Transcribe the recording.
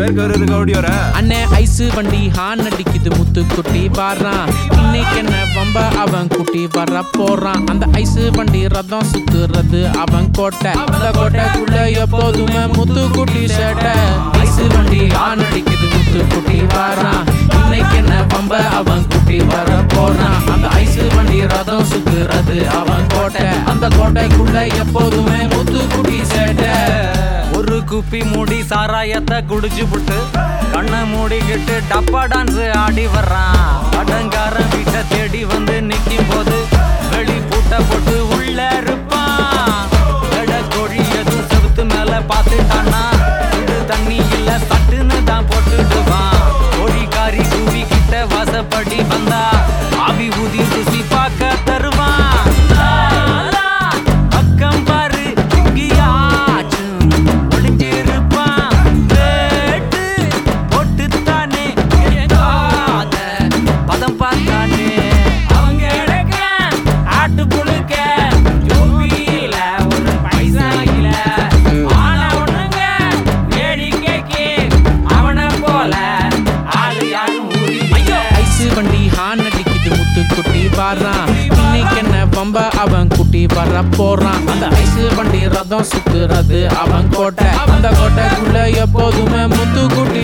பேருக்கு வருது கவுடி வர அண்ணே ஐஸ் வண்டி ஹான் அடிக்குது முத்து குட்டி வர்றான் இன்னைக்கு என்ன வம்ப அவன் குட்டி வர போறான் அந்த ஐஸ் வண்டி ரதம் சுத்துறது அவன் கோட்டை அந்த கோட்டைக்குள்ள எப்போதுமே முத்து குட்டி சேட்டை ஐஸ் வண்டி ஹான் அடிக்குது முத்து குட்டி வர்றான் இன்னைக்கு என்ன வம்ப அவன் குட்டி வர போறான் அந்த ஐஸ் வண்டி ரதம் சுத்துறது அவன் கோட்டை அந்த கோட்டைக்குள்ள எப்போதுமே முத்து குட்டி சேட்டை ஒரு குப்பி மூடி சாராயத்தை குடிச்சு புட்டு கண்ணை மூடிக்கிட்டு டப்பா டான்ஸ் ஆடி வர்றான் அடங்காரன் வீட்டை தேடி வந்து நிக்கும் போது வெளி பூட்ட போட்டு உள்ள இருப்பான் எட கோழி எதுவும் செவுத்து மேல பார்த்துட்டானா இது தண்ணி இல்ல சட்டுன்னு தான் போட்டுடுவான் கோழிக்காரி கூவி கிட்ட வாசப்படி வந்தா ஆவி ஊதி ருசி பார்க்க தருவான் பக்கம் பாரு எங்கேயாச்சும் ஒளிஞ்சிருப்பான் வேட்டு போட்டுத்தானே கேட்காத பதம் பார்த்தானே அவங்க எடுக்க ஆட்டு புழுக்க ஜூபியில ஒரு பைசா இல்ல ஆனா ஒண்ணுங்க வேடிக்கைக்கு அவனை போல ஆளு யாரும் ஊரி ஐயோ ஐஸ் வண்டி ஹான் அடிக்குது முத்து குட்டி வர்றான் இன்னைக்கு என்ன பம்ப அவன் குட்டி வர போறான் அந்த ஐஸ் வண்டி ரதம் சுத்துறது அவன் கோட்டை அந்த கோட்டைக்குள்ள எப்போதுமே முத்து குட்டி